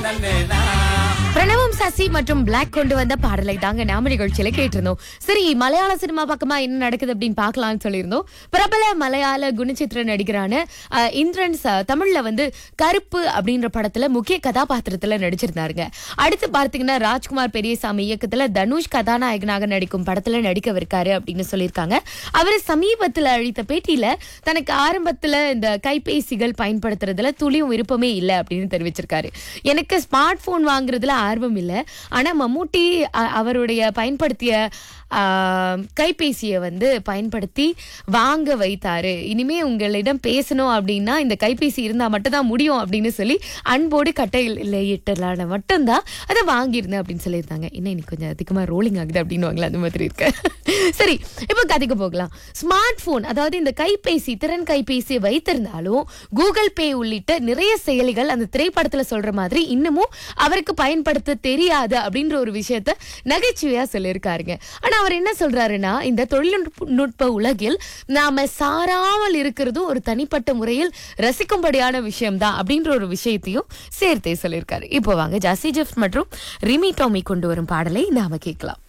பிரணவம் சசி மற்றும் பிளாக் கொண்டு வந்த பாடலை தாங்க நாம நிகழ்ச்சியில கேட்டிருந்தோம் சரி மலையாள சினிமா பக்கமா என்ன நடக்குது அப்படின்னு பார்க்கலாம்னு சொல்லியிருந்தோம் பிரபல மலையாள குணச்சித்திர நடிகரான அஹ், இந்திரன் ச- தமிழ்ல வந்து கருப்பு அப்படின்ற படத்துல முக்கிய கதாபாத்திரத்துல நடிச்சிருந்தாருங்க அடுத்து பார்த்தீங்கன்னா ராஜ்குமார் பெரியசாமி இயக்கத்துல தனுஷ் கதாநாயகனாக நடிக்கும் படத்துல நடிக்கவிருக்காரு அப்படின்னு சொல்லியிருக்காங்க அவர் சமீபத்துல அளித்த பேட்டியில தனக்கு ஆரம்பத்துல இந்த கைபேசிகள் பயன்படுத்துறதுல துளியும் விருப்பமே இல்லை அப்படின்னு தெரிவிச்சிருக்காரு எனக்கு ஸ்மார்ட் போன் வாங்குறதுல ஆர்வம் இல்லை ஆனா மம்மூட்டி அ- அவருடைய பயன்படுத்திய ஆ, கைபேசியை வந்து பயன்படுத்தி வாங்க வைத்தாரு இனிமே உங்களிடம் பேசணும் அப்படின்னா இந்த கைபேசி இருந்தா மட்டும்தான் முடியும் அப்படின்னு சொல்லி அன்போடு கட்டையிட்டலான மட்டும்தான் அதை வாங்கியிருந்தேன் அப்படின்னு சொல்லியிருந்தாங்க இன்னும் இன்னைக்கு கொஞ்சம் அதிகமா ரோலிங் ஆகுது அப்படின்னு அந்த மாதிரி இருக்கு சரி இப்போ கதைக்கு போகலாம் ஸ்மார்ட் போன் அதாவது இந்த கைபேசி திறன் கைபேசி வைத்திருந்தாலும் கூகுள் பே உள்ளிட்ட நிறைய செயலிகள் அந்த திரைப்படத்துல சொல்ற மாதிரி இன்னமும் அவருக்கு பயன்படுத்த தெரியாது அப்படின்ற ஒரு விஷயத்த நகைச்சுவையா சொல்லியிருக்காருங்க ஆனா அவர் என்ன சொல்றாருன்னா இந்த தொழில்நுட்ப உலகில் நாம சாராமல் இருக்கிறதும் ஒரு தனிப்பட்ட முறையில் ரசிக்கும்படியான விஷயம்தான் அப்படின்ற ஒரு விஷயத்தையும் சேர்த்தே சொல்லியிருக்காரு இப்போ வாங்க ஜாசி ஜெஃப் மற்றும் ரிமி டாமி கொண்டு வரும் பாடலை நாம கேட்கலாம்